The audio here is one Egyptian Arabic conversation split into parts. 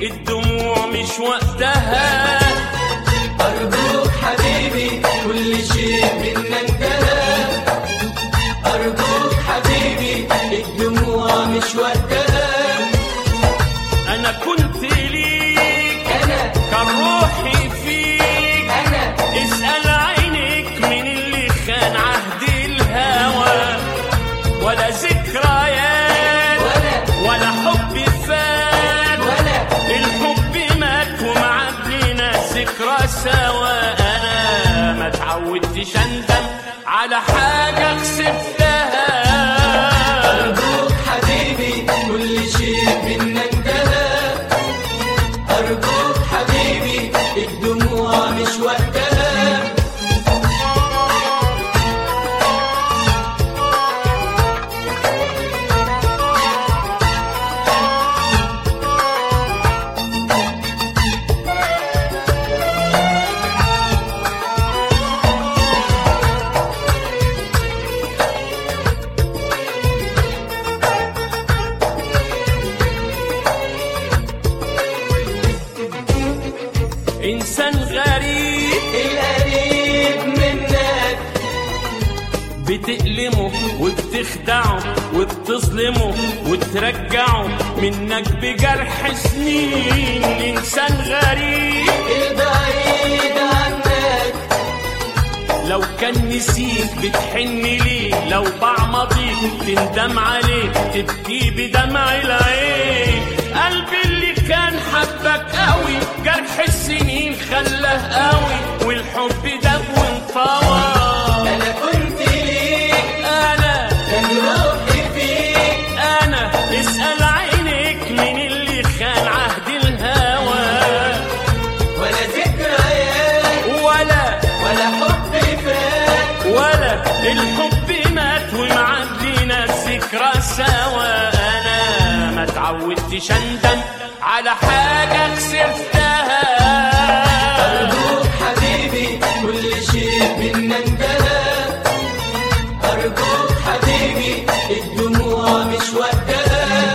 الدموع مش وقتها أرجوك حبيبي كل شيء منا انتهى أرجوك حبيبي الدموع مش وقتها انا كنت ليك أنا كان روحي فيك أنا اسأل عينك من اللي خان عهد الهوى ولا ذكريات ولا ولا حب فات ولا الحب مات ومعدينا ذكرى سوا انا ما تعودتش اندم على حاجة خسفتها أرجوك حبيبي كل شيء منا انتهى أرجوك حبيبي الدموع مش وقتها انسان غريب القريب منك بتألمه وبتخدعه وبتظلمه وترجعه منك بجرح سنين انسان غريب البعيد عنك لو كان نسيك بتحن ليه لو باع ماضيك تندم عليه تبكي بدمع العين قلبي اللي كان حبك قوي جرح السنين خلاه قوي والحب ده وانطوى أنا كنت ليك انا كان روحي فيك انا اسأل عينك من اللي خان عهد الهوى ولا ذكريات ولا ولا حب فات ولا الحب مات ومعدينا الذكرى سوا انا ما تعودتش اندم على حاجة خسرتها أرجوك حبيبي كل شيء منا انتهى أرجوك حبيبي الدموع مش وقتها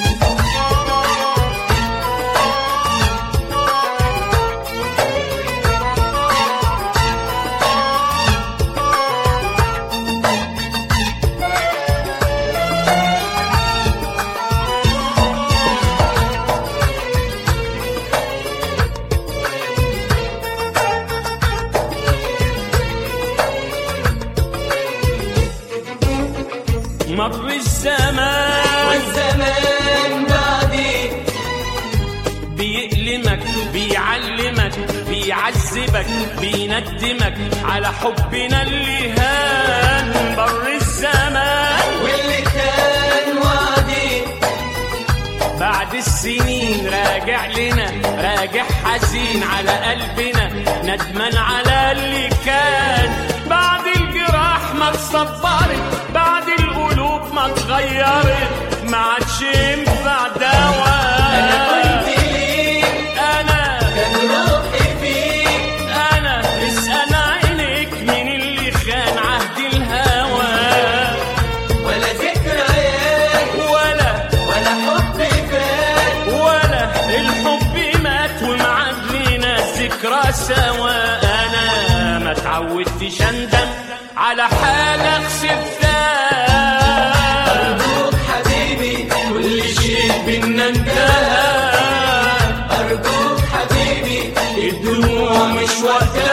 مر الزمان والزمان بعدي بيألمك بيعلمك بيعذبك بيندمك على حبنا اللي هان بر الزمان واللي كان وعدي بعد السنين راجع لنا راجع حزين على قلبنا ندمان على اللي كان بعد الجراح ما اتصبرت بعد القلوب ما اتغيرت ما عادش ينفع دواء أنا كنت ليك انا كان روحي فيك انا اسأل عينك من اللي خان عهد الهوى ولا ذكريات ولا ولا حب فات ولا الحب مات ومعدلنا الذكرى سوا انا ما تعودتش اندم على حاجة خسرتها أرجوك حبيبي كل شيء بينا انتهى أرجوك حبيبي الدموع مش وقتها